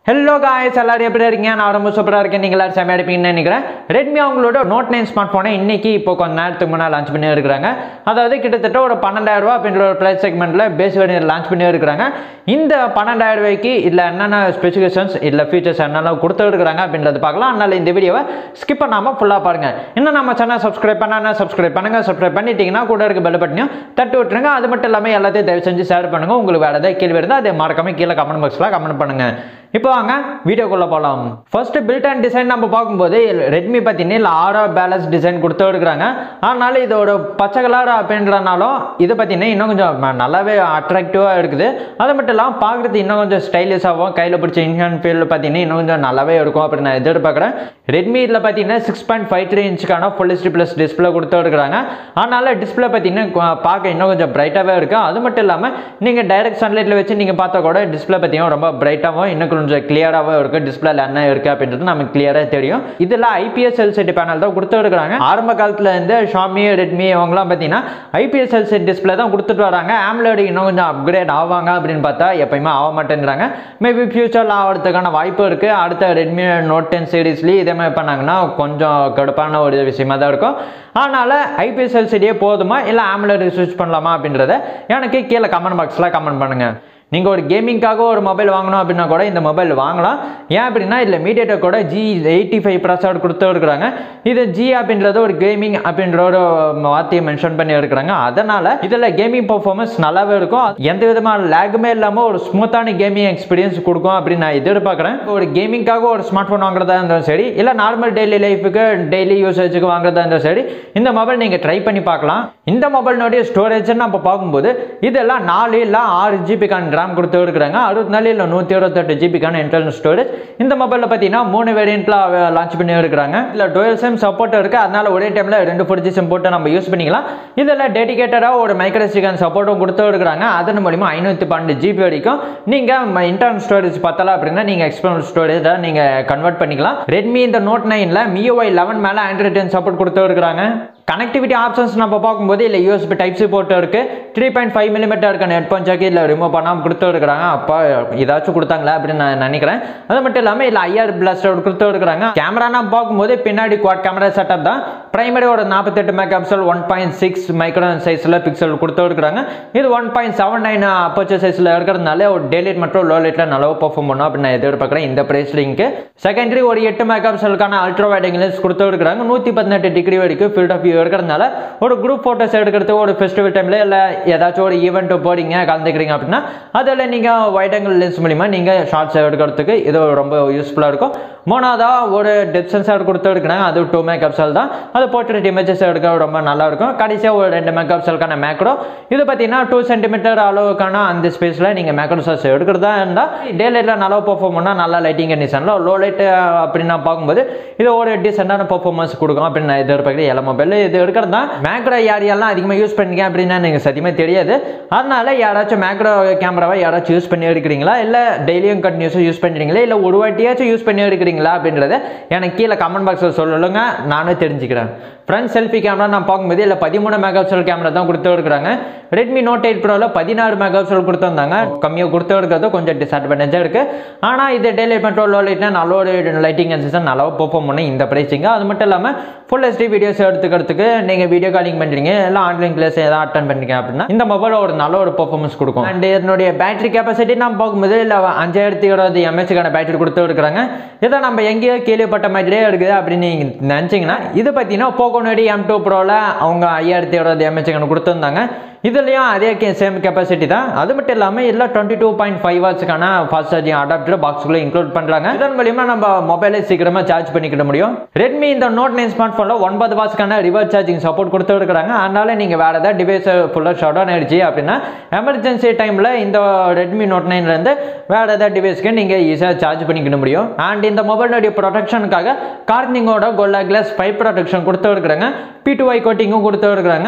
hello guys எல்லாரும் எப்படி இருக்கீங்க நான் ரொம்ப சூப்பராக இருக்கேன் நீங்கள் எல்லாரும் செம்மையாக இருப்பீங்கன்னு நினைக்கிறேன் ரெட்மி அவங்களோட நோட் நைன் ஸ்மார்ட் ஃபோனை இன்னைக்கு இப்போ கொஞ்ச நேரத்துக்கு முன்னாடி லான்ச் பண்ணி இருக்கிறாங்க அதாவது கிட்டத்தட்ட ஒரு பன்னெண்டாயிரம் ரூபா அப்படின்ற ஒரு ப்ரைஸ் செக்மெண்ட்டில் பேஸ் வேரியன்ட் லான்ச் பண்ணி இருக்கிறாங்க இந்த பன்னெண்டாயிரம் ரூபாய்க்கு இல்லை என்னென்ன ஸ்பெசிஃபிகேஷன்ஸ் இல்லை ஃபீச்சர்ஸ் என்னென்ன கொடுத்துருக்குறாங்க அப்படின்றத பார்க்கலாம் அதனால் இந்த வீடியோவை ஸ்கிப் பண்ணாமல் ஃபுல்லாக பாருங்கள் இன்னும் நம்ம சேனல் சப்ஸ்கிரைப் பண்ணா சப்ஸ்கிரைப் பண்ணுங்கள் சப்ஸ்கிரைப் பண்ணிட்டீங்கன்னா கூட இருக்க பெல் பட்டனையும் தட்டி விட்டுருங்க அது மட்டும் இல்லாமல் எல்லாத்தையும் தயவு செஞ்சு ஷேர் பண்ணுங்கள் உங்களுக்கு வேறு ஏதாவது கேள்வி இருந்தால் அதை மறக்காம கீழே கமெண்ட் பாக்ஸில் கமெண்ட் பண்ணுங்கள் இப்போ வாங்க வீடியோக்குள்ளே போகலாம் ஃபர்ஸ்ட் பில்ட் அண்ட் டிசைன் நம்ம பார்க்கும்போது ரெட்மி பார்த்தீங்கன்னா இல்லை ஆரோ பேலன்ஸ் டிசைன் கொடுத்து இருக்கிறாங்க அதனால இதோட பச்சை கலர் அப்படின்றனாலும் இது பார்த்தீங்கன்னா இன்னும் கொஞ்சம் ம- நல்லாவே அட்ராக்டிவாக இருக்குது அது மட்டும் இல்லாமல் பார்க்குறது இன்னும் கொஞ்சம் ஸ்டைலிஷாகவும் கையில் பிடிச்ச இன்ஹேண்ட் ஃபீல் பார்த்தீங்கன்னா இன்னும் கொஞ்சம் நல்லாவே இருக்கும் அப்படின்னு நான் எதிர்பார்க்குறேன் ரெட்மி இதில் பார்த்தீங்கன்னா சிக்ஸ் பாயிண்ட் ஃபைவ் த்ரீ இன்ச்சுக்கான ஃபுல் ஹெச்டி ப்ளஸ் டிஸ்பிளே கொடுத்து இருக்கிறாங்க அதனால டிஸ்பிளே பார்த்தீங்கன்னா கொ- பார்க்க இன்னும் கொஞ்சம் பிரைட்டாகவே இருக்குது அது மட்டும் இல்லாமல் நீங்கள் டைரக்ட் சன்லைட்டில் வச்சு நீங்கள் பார்த்தா கூட டிஸ்பிளே பார்த்தீங்கன்னா ரொம்ப பிரைட்டாகவும் இன்னும் கொஞ்சம் கிளியராகவும் இருக்குது டிஸ்பிளேல என்ன இருக்குது அப்படின்றது நமக்கு கிளியராக தெரியும் இதில் ஐபிஎஸ் எல்சிடி பேனல் தான் கொடுத்து இருக்கிறாங்க ஆரம்ப காலத்தில் இருந்து ஷாமி ரெட்மி அவங்கலாம் பார்த்தீங்கன்னா ஐபிஎஸ் எல்சிடி டிஸ்பிளே தான் கொடுத்துட்டு வராங்க ஆம்லோடு இன்னும் கொஞ்சம் அப்கிரேட் ஆவாங்க அப்படின்னு பார்த்தா எப்பயுமே ஆக மாட்டேங்கிறாங்க மேபி ஃபியூச்சரில் ஆகிறதுக்கான வாய்ப்பு இருக்குது அடுத்த ரெட்மி நோட் டென் சீரீஸ்லேயும் இதே மாதிரி பண்ணாங்கன்னா கொஞ்சம் கடுப்பான ஒரு விஷயமா தான் இருக்கும் அதனால் ஐபிஎஸ் எல்சிடியே போதுமா இல்லை ஆம்லோடு ஸ்விட்ச் பண்ணலாமா அப்படின்றத எனக்கு கீழே கமெண்ட் பாக்ஸில் கமெண்ட் பண்ணுங்கள் நீங்கள் ஒரு கேமிங்காக ஒரு மொபைல் வாங்கணும் அப்படின்னா கூட இந்த மொபைல் வாங்கலாம் ஏன் அப்படின்னா இதில் மீடியேட்டர் கூட ஜி எயிட்டி ஃபைவ் ப்ராசர் கொடுத்து இருக்கிறாங்க இது ஜி அப்படின்றது ஒரு கேமிங் அப்படின்ற ஒரு வார்த்தையை மென்ஷன் பண்ணி இருக்கிறாங்க அதனால் இதில் கேமிங் பர்ஃபார்மன்ஸ் நல்லாவே இருக்கும் எந்த விதமான லேகுமே இல்லாமல் ஒரு ஸ்மூத்தான கேமிங் எக்ஸ்பீரியன்ஸ் கொடுக்கும் அப்படின்னு நான் எதிர்பார்க்குறேன் ஒரு கேமிங்காக ஒரு ஸ்மார்ட் ஃபோன் வாங்குறதா இருந்தாலும் சரி இல்லை நார்மல் டெய்லி லைஃபுக்கு டெய்லி யூசேஜுக்கு வாங்குறதா இருந்தாலும் சரி இந்த மொபைல் நீங்கள் ட்ரை பண்ணி பார்க்கலாம் இந்த மொபைலினுடைய ஸ்டோரேஜ் நம்ம பார்க்கும்போது இதெல்லாம் நாலு இல்லை ஆறு ஜிபிக்கான ரேம் கொடுத்து இருக்கிறாங்க அறுபத்தி நாலு இல்லை நூற்றி இருபத்தெட்டு ஜிபிக்கான இன்டர்னல் ஸ்டோரேஜ் இந்த மொபைலில் பார்த்தீங்கன்னா மூணு வேரியண்ட்டில் லான்ச் பண்ணி இருக்கிறாங்க இதில் டுவெல் சிம் சப்போர்ட் இருக்குது அதனால ஒரே டைமில் ரெண்டு ஃபோர் ஜி சிம் போட்டு நம்ம யூஸ் பண்ணிக்கலாம் இதில் டெடிகேட்டடாக ஒரு மைக்ரோஸ்டிக்கான சப்போர்ட்டும் கொடுத்து இருக்கிறாங்க அதன் மூலிமா ஐநூற்றி பன்னெண்டு ஜிபி வரைக்கும் நீங்கள் இன்டர்னல் ஸ்டோரேஜ் பத்தல அப்படின்னா நீங்கள் எக்ஸ்டர்னல் ஸ்டோரேஜை நீங்கள் கன்வெர்ட் பண்ணிக்கலாம் ரெட்மி இந்த நோட் நைனில் மியூஐ லெவன் மேலே ஆண்ட்ராய்ட் டென் சப்போர்ட் கொடுத்து இருக்கிறாங்க கனெக்டிவிட்டி ஆப்ஷன்ஸ் நம்ம பார்க்கும்போது இல்லை யூஎஸ்பி டைப் சி போட்டு இருக்கு த்ரீ பாயிண்ட் ஃபைவ் மில்லிமீட்டர் இருக்க ஹெட்ஃபோன் ஜாக்கி இல்லை ரிமூவ் பண்ணாமல் கொடுத்து இருக்கிறாங்க அப்போ ஏதாச்சும் கொடுத்தாங்களா அப்படின்னு நான் நினைக்கிறேன் அது மட்டும் இல்லாமல் இல்லை ஐஆர் பிளாஸ்டர் கொடுத்து இருக்கிறாங்க கேமரா நான் பார்க்கும்போது பின்னாடி குவாட் கேமரா செட்டப் தான் பிரைமரி ஒரு நாற்பத்தெட்டு mega pixel one point six micron சைஸில் பிக்சல் கொடுத்து இருக்கிறாங்க இது one point seven nine aperture சைஸில் இருக்கிறதுனால ஒரு டேலைட் மற்றும் லோ லைட்டில் நல்லா பெர்ஃபார்ம் பண்ணும் அப்படின்னு நான் எதிர்பார்க்குறேன் இந்த ப்ரைஸ் லிங்க்கு செகண்டரி ஒரு எட்டு மெகா பிக்சலுக்கான அல்ட்ரா வைடிங் லென்ஸ் கொடுத்து இருக்கிறாங்க நூற்றி பதினெட்டு டிகிரி வரைக்கும் ஃபீல்ட் ஆஃப் வியூ இருக்கிறதுனால ஒரு குரூப் ஃபோட்டோஸ் எடுக்கிறதுக்கு ஒரு ஃபெஸ்டிவல் டைமில் இல்லை ஏதாச்சும் ஒரு ஈவெண்ட் போறீங்க கலந்துக்கிறீங்க அப்படின்னா அதில் நீங்கள் வைட் ஆங்கிள் லென்ஸ் மூலிமா நீங்கள் ஷார்ட்ஸ் எடுக்கிறதுக்கு இது ரொம்ப யூஸ்ஃபுல்லாக இருக்கும் மூணாவதா ஒரு டெப் சென்சார் கொடுத்து எடுக்கிறாங்க அது டூ மெகா பிக்சல் தான் அது போர்ட்ரேட் இமேஜஸ் எடுக்க ரொம்ப நல்லா இருக்கும் கடைசியாக ஒரு ரெண்டு மெகா பிக்சலுக்கான மேக்ரோ இது பார்த்தீங்கன்னா டூ சென்டிமீட்டர் அளவுக்கான அந்த ஸ்பேஸில் நீங்கள் மேக்ரோ சார்ஸ் எடுக்கிறதா இருந்தால் டே லைட்டில் நல்லா பெர்ஃபார்ம் பண்ணால் நல்லா லைட்டிங் கண்டிஷனில் லோ லைட் அப்படின்னு நான் பார்க்கும்போது இது ஒரு டீசெண்டான பெர்ஃபார்மன்ஸ் கொடுக்கும் அப்படின்னு நான் எதிர்பார்க்குறேன் எல்லா மொபைல் இது எடுக்கிறது தான் மேக்ரோ யாரெல்லாம் அதிகமாக யூஸ் பண்ணீங்க அப்படின்னா எனக்கு சத்தியமாக தெரியாது அதனால யாராச்சும் மேக்ரோ கேமராவை யாராச்சும் யூஸ் பண்ணி எடுக்கிறீங்களா இல்லை டெய்லியும் கண்டினியூஸாக யூஸ் பண்ணுறீங்களா இல்லை ஒரு வாட்டியாச்சும் யூஸ் பண்ணி எடுக்கிறீங்களா அப்படின்றத எனக்கு கீழே கமெண்ட் பாக்ஸில் சொல்லுங்க நானும் தெரிஞ்சுக்கிறேன் ஃப்ரண்ட் செல்ஃபி கேமரா நான் பார்க்கும்போது இல்லை பதிமூணு மெகா பிக்சல் கேமரா தான் கொடுத்து இருக்கிறாங்க ரெட்மி நோட் எயிட் ப்ரோவில் பதினாறு மெகா பிக்சல் கொடுத்துருந்தாங்க கம்மியாக கொடுத்து இருக்கிறது கொஞ்சம் டிஸ்அட்வான்டேஜாக இருக்குது ஆனால் இது டெய்லி மெட்ரோ லோ லைட்னா நல்ல ஒரு லைட்டிங் அசிஸ்டன் நல்லா பெர்ஃபார்ம் பண்ணி இந்த ப்ரைஸிங்க அது மட்டும் இல்லாமல் ஃபுல் ஹெச்டி வீடியோஸ் எடுத்துக்கிறதுக்கு நீங்கள் வீடியோ காலிங் பண்ணுறீங்க இல்லை ஆன்லைன் கிளாஸ் ஏதாவது அட்டன் பண்ணுறீங்க அப்படின்னா இந்த மொபைல் ஒரு நல்ல ஒரு பெர்ஃபார்மன்ஸ் கொடுக்கும் அண்ட் இதனுடைய பேட்டரி கெப்பாசிட்டி நம்ம பார்க்கும்போது இல்லை அஞ்சாயிரத்தி இருபது எம்ஏஹெச்க்கான பேட்டரி கொடுத்து இருக்கிறாங்க இதை நம்ம எங்கேயோ கேள்விப்பட்ட மாதிரியே இருக்குது அப்படின்னு நீங்கள் நினச்சிங்கன்னா இது பார்த்தீங்கன்னா போகோனடி எம் டூ ப்ரோவில் அவங்க ஐயாயிரத்தி இருபது எம்ஏஹெச்க்கான கொடுத்துருந்தாங்க இதுலேயும் அதே கே சேம் கெப்பாசிட்டி தான் அது மட்டும் இல்லாமல் இல்லை டுவெண்ட்டி டூ பாயிண்ட் ஃபைவ் வாட்ஸ்க்கான ஃபாஸ்ட் சார்ஜிங் அடாப்டர் பாக்ஸுக்குள்ளே இன்க்ளூட் பண்ணுறாங்க இதன் மூலியமா நம்ம மொபைலை சீக்கிரமாக சார்ஜ் பண்ணிக்கிட முடியும் ரெட்மி இந்த நோட் நைன் ஸ்மார்ட் ஃபோனில் ஒன்பது வாட்ஸ்க்கான ரிவர்ஸ் சார்ஜிங் சப்போர்ட் கொடுத்து இருக்கிறாங்க அதனால நீங்கள் வேறு ஏதாவது டிவைஸ் ஃபுல்லாக ஷட் டவுன் ஆயிடுச்சு அப்படின்னா எமர்ஜென்சி டைமில் இந்த ரெட்மி நோட் நைன்லேருந்து வேறு ஏதாவது டிவைஸ்க்கு நீங்கள் ஈஸியாக சார்ஜ் பண்ணிக்கிட முடியும் அண்ட் இந்த மொபைலுடைய ப்ரொடெக்ஷனுக்காக கார்னிங்கோட கோல்லா கிளாஸ் ஃபைவ் ப்ரொடெக்ஷன் கொடுத்து இருக்கிறாங்க பி டூ ஐ கோட்டிங்கும் கொடுத்து இருக்கிறாங்க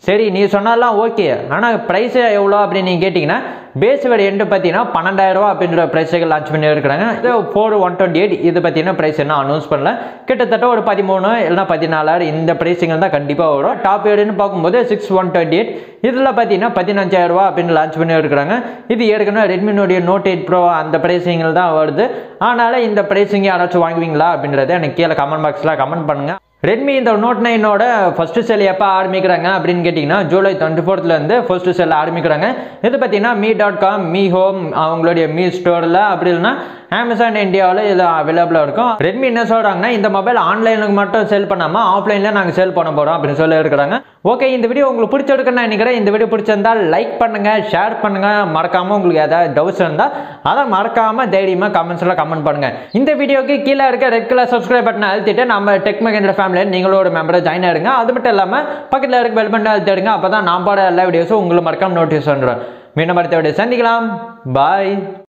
சரி நீ சொன்னாலாம் ஓகே ஆனால் ப்ரைஸ் எவ்வளோ அப்படின்னு நீங்கள் கேட்டிங்கன்னா பேஸ் வேர்டு எண்டு பார்த்தீங்கன்னா பன்னெண்டாயிரரூவா அப்படின்ற ப்ரைஸுக்கு லான்ச் பண்ணி இருக்கிறாங்க இது ஃபோர் ஒன் டுவெண்ட்டி எயிட் இது பார்த்தீங்கன்னா ப்ரைஸ் என்ன அனௌன்ஸ் பண்ணல கிட்டத்தட்ட ஒரு பதிமூணு இல்லைனா பதினாலாயிரம் இந்த ப்ரைஸிங்கில் தான் கண்டிப்பாக வரும் டாப் ஏடுன்னு பார்க்கும்போது சிக்ஸ் ஒன் டுவெண்ட்டி எயிட் இதில் பார்த்தீங்கன்னா பதினஞ்சாயிரரூவா அப்படின்னு லான்ச் பண்ணி இருக்கிறாங்க இது ஏற்கனவே ரெட்மினுடைய நோட் எயிட் ப்ரோ அந்த ப்ரைஸிங்கில் தான் வருது அதனால் இந்த ப்ரைஸிங் யாராச்சும் வாங்குவீங்களா அப்படின்றத எனக்கு கீழே கமெண்ட் பாக்ஸில் கமெண்ட் பண்ணுங்கள் ரெட்மி இந்த நோட் நைனோட ஃபஸ்ட்டு செல் எப்போ ஆரம்பிக்கிறாங்க அப்படின்னு கேட்டிங்கன்னா ஜூலை டுவெண்ட்டி ஃபோர்த்லேருந்து ஃபஸ்ட்டு செல் ஆரம்பிக்கிறாங்க இது பார்த்தீங்கன்னா Mi dot com Mi home அவங்களுடைய மீ ஸ்டோரில் அப்படி இல்லைன்னா அமேசான் இந்தியாவில் இது அவைலபிளாக இருக்கும் ரெட்மி என்ன சொல்கிறாங்கன்னா இந்த மொபைல் ஆன்லைனுக்கு மட்டும் செல் பண்ணாமல் ஆஃப்லைனில் நாங்கள் செல் பண்ண போகிறோம் அப்படின்னு சொல்லி இருக்கிறாங்க ஓகே இந்த வீடியோ உங்களுக்கு பிடிச்சிருக்குன்னு நான் நினைக்கிறேன் இந்த வீடியோ பிடிச்சிருந்தால் லைக் பண்ணுங்கள் ஷேர் பண்ணுங்கள் மறக்காமல் உங்களுக்கு ஏதாவது டவுட்ஸ் இருந்தால் அதை மறக்காமல் தைரியமாக கமெண்ட்ஸில் கமெண்ட் பண்ணுங்கள் இந்த வீடியோக்கு கீழே இருக்க ரெட் கலர் சப்ஸ்கிரைப் பட்டனை அழுத்திட்டு நம்ம டெக் மெகேந்திர ஃபேமிலியில் நீங்களும் ஒரு மெம்பரை ஜாயின் ஆயிருங்க அது மட்டும் இல்லாமல் பக்கத்தில் இருக்க பெல் பட்டன் அழுத்திடுங்க அப்போ தான் நான் பாட எல்லா வீடியோஸும் உங்களுக்கு மறக்காம நோட்டீஸ் பண்ணுறேன் மீண்டும் அடுத்த வீடியோ சந்திக்கலாம் பாய்